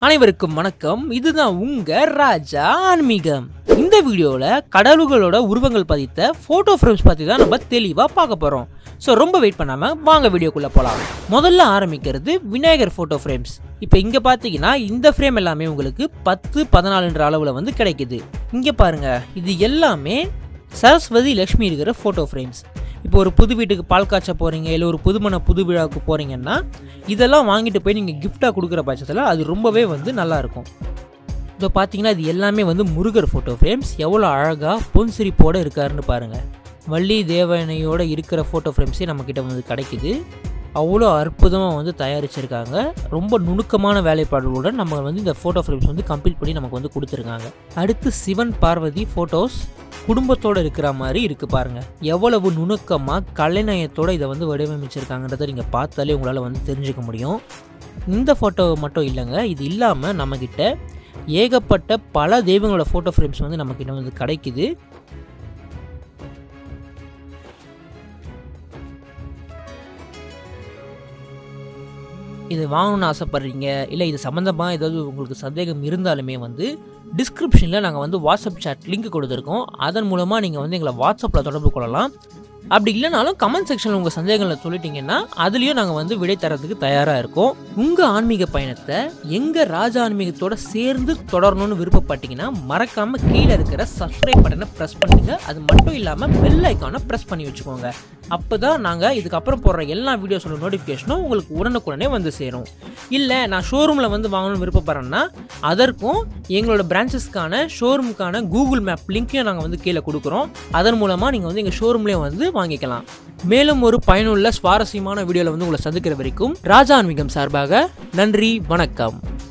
அனைவருக்கும் வணக்கம் இதுதான் உங்க ராஜா ஆன்மீகம் இந்த வீடியோவில் கடவுள்களோட உருவங்கள் பதித்த ஃபோட்டோ ஃப்ரேம்ஸ் பற்றி தான் நம்ம தெளிவாக பார்க்க போகிறோம் ஸோ ரொம்ப வெயிட் பண்ணாமல் வாங்க வீடியோக்குள்ளே போகலாம் முதல்ல ஆரம்பிக்கிறது விநாயகர் ஃபோட்டோ ஃப்ரேம்ஸ் இப்போ இங்கே பார்த்தீங்கன்னா இந்த ஃப்ரேம் எல்லாமே உங்களுக்கு பத்து பதினாலுன்ற அளவில் வந்து கிடைக்குது இங்கே பாருங்க இது எல்லாமே சரஸ்வதி லக்ஷ்மி இருக்கிற ஃபோட்டோ ஃப்ரேம்ஸ் இப்போ ஒரு புது வீட்டுக்கு பால் காய்ச்ச போகிறீங்க இல்லை ஒரு புதுமண புது விழாவுக்கு போகிறீங்கன்னா இதெல்லாம் வாங்கிட்டு போய் நீங்கள் கிஃப்டாக கொடுக்குற பட்சத்தில் அது ரொம்பவே வந்து நல்லாயிருக்கும் இப்போ பார்த்தீங்கன்னா இது எல்லாமே வந்து முருகர் ஃபோட்டோ ஃப்ரேம்ஸ் எவ்வளோ அழகாக பொன் சிரிப்போடு இருக்காருன்னு பாருங்கள் வள்ளி தேவனையோட இருக்கிற ஃபோட்டோ ஃப்ரேம்ஸே நம்மக்கிட்ட வந்து கிடைக்குது அவ்வளோ அற்புதமாக வந்து தயாரிச்சிருக்காங்க ரொம்ப நுணுக்கமான வேலைப்பாடுகளுடன் நம்ம வந்து இந்த ஃபோட்டோ ஃப்ரேம்ஸ் வந்து கம்ப்ளீட் பண்ணி நமக்கு வந்து கொடுத்துருக்காங்க அடுத்து சிவன் பார்வதி ஃபோட்டோஸ் குடும்பத்தோடு இருக்கிற மாதிரி இருக்குது பாருங்கள் எவ்வளவு நுணுக்கமாக கலைநயத்தோட இதை வந்து வடிவமைச்சிருக்காங்கன்றதை நீங்கள் பார்த்தாலே உங்களால் வந்து தெரிஞ்சுக்க முடியும் இந்த ஃபோட்டோ மட்டும் இல்லைங்க இது இல்லாமல் நம்மக்கிட்ட ஏகப்பட்ட பல தெய்வங்களோட ஃபோட்டோ ஃப்ரேம்ஸ் வந்து நம்மக்கிட்ட வந்து கிடைக்குது இது வாங்கணும்னு ஆசைப்பட்றீங்க இல்லை இது சம்மந்தமாக ஏதாவது உங்களுக்கு சந்தேகம் இருந்தாலுமே வந்து டிஸ்கிரிப்ஷனில் நாங்கள் வந்து வாட்ஸ்அப் சேட் லிங்க் கொடுத்துருக்கோம் அதன் மூலமாக நீங்கள் வந்து எங்களை வாட்ஸ்அப்பில் தொடர்பு கொள்ளலாம் அப்படி இல்லைனாலும் கமெண்ட் செக்ஷனில் உங்கள் சந்தேகங்களை சொல்லிட்டீங்கன்னா அதுலேயும் நாங்கள் வந்து விடை தரத்துக்கு தயாராக இருக்கோம் உங்கள் ஆன்மீக பயணத்தை எங்கள் ராஜ ஆன்மீகத்தோட சேர்ந்து தொடரணும்னு விருப்பப்பட்டீங்கன்னா மறக்காமல் கீழே இருக்கிற சப்ஸ்கிரைப் பட்டனை ப்ரெஸ் பண்ணுங்க அது மட்டும் இல்லாமல் பெல் ஐக்கானை ப்ரெஸ் பண்ணி வச்சுக்கோங்க அப்போ தான் நாங்கள் இதுக்கப்புறம் போடுற எல்லா வீடியோஸோட நோட்டிஃபிகேஷனும் உங்களுக்கு உடனுக்குடனே வந்து சேரும் இல்லை நான் ஷோரூமில் வந்து வாங்கணும்னு விருப்பப்படுறேன்னா அதற்கும் எங்களோட பிரான்ச்சஸ்க்கான ஷோரூமுக்கான கூகுள் மேப் லிங்க்கையும் நாங்கள் வந்து கீழே கொடுக்குறோம் அதன் மூலமாக நீங்கள் வந்து எங்கள் ஷோரூம்லேயே வந்து வாங்கிக்கலாம் மேலும் ஒரு பயனுள்ள சுவாரஸ்யமான வீடியோவில் வந்து உங்களை சந்திக்கிற வரைக்கும் ராஜா ஆன்மீகம் சார்பாக நன்றி வணக்கம்